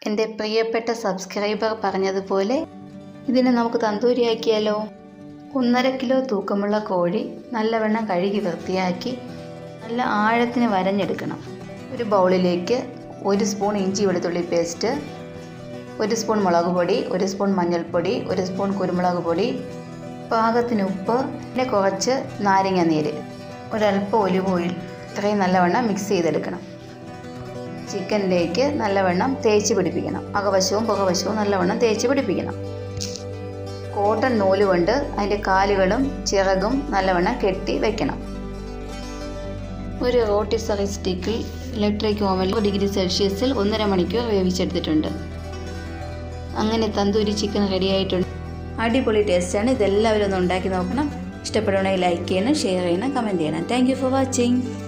എൻ്റെ പ്രിയപ്പെട്ട സബ്സ്ക്രൈബർ പറഞ്ഞതുപോലെ ഇതിനെ നമുക്ക് തന്തൂരിയാക്കിയാലോ ഒന്നര കിലോ തൂക്കമുള്ള കോഴി നല്ലവണ്ണം കഴുകി വൃത്തിയാക്കി നല്ല ആഴത്തിന് വരഞ്ഞെടുക്കണം ഒരു ബൗളിലേക്ക് ഒരു സ്പൂൺ ഇഞ്ചി വെളുത്തുള്ളി പേസ്റ്റ് ഒരു സ്പൂൺ മുളക് പൊടി ഒരു സ്പൂൺ മഞ്ഞൾപ്പൊടി ഒരു സ്പൂൺ കുരുമുളക് പൊടി പാകത്തിന് ഉപ്പ് പിന്നെ കുറച്ച് നാരങ്ങ നീര് ഒരല്പം ഒലിവ് ഓയിൽ ഇത്രയും നല്ലവണ്ണം മിക്സ് ചെയ്തെടുക്കണം ചിക്കനിലേക്ക് നല്ലവണ്ണം തേച്ച് പിടിപ്പിക്കണം അകവശവും പുകവശവും നല്ലവണ്ണം തേച്ച് പിടിപ്പിക്കണം കോട്ടൺ നൂല് കൊണ്ട് അതിൻ്റെ കാലുകളും ചിറകും നല്ലവണ്ണം കെട്ടി വയ്ക്കണം ഒരു റോട്ടിസറി സ്റ്റിക്കിൽ ഇലക്ട്രിക് ഓവനിൽ ഡിഗ്രി സെൽഷ്യസിൽ ഒന്നര മണിക്കൂർ വേവിച്ചെടുത്തിട്ടുണ്ട് അങ്ങനെ തന്തൂരി ചിക്കൻ റെഡി ആയിട്ടുണ്ട് അടിപൊളി ടേസ്റ്റാണ് ഇതെല്ലാവരും ഒന്ന് ഉണ്ടാക്കി നോക്കണം ഇഷ്ടപ്പെടുകയാണെങ്കിൽ ലൈക്ക് ചെയ്യണം ഷെയർ ചെയ്യണം കമൻറ്റ് ചെയ്യണം താങ്ക് യു ഫോർ വാച്ചിങ്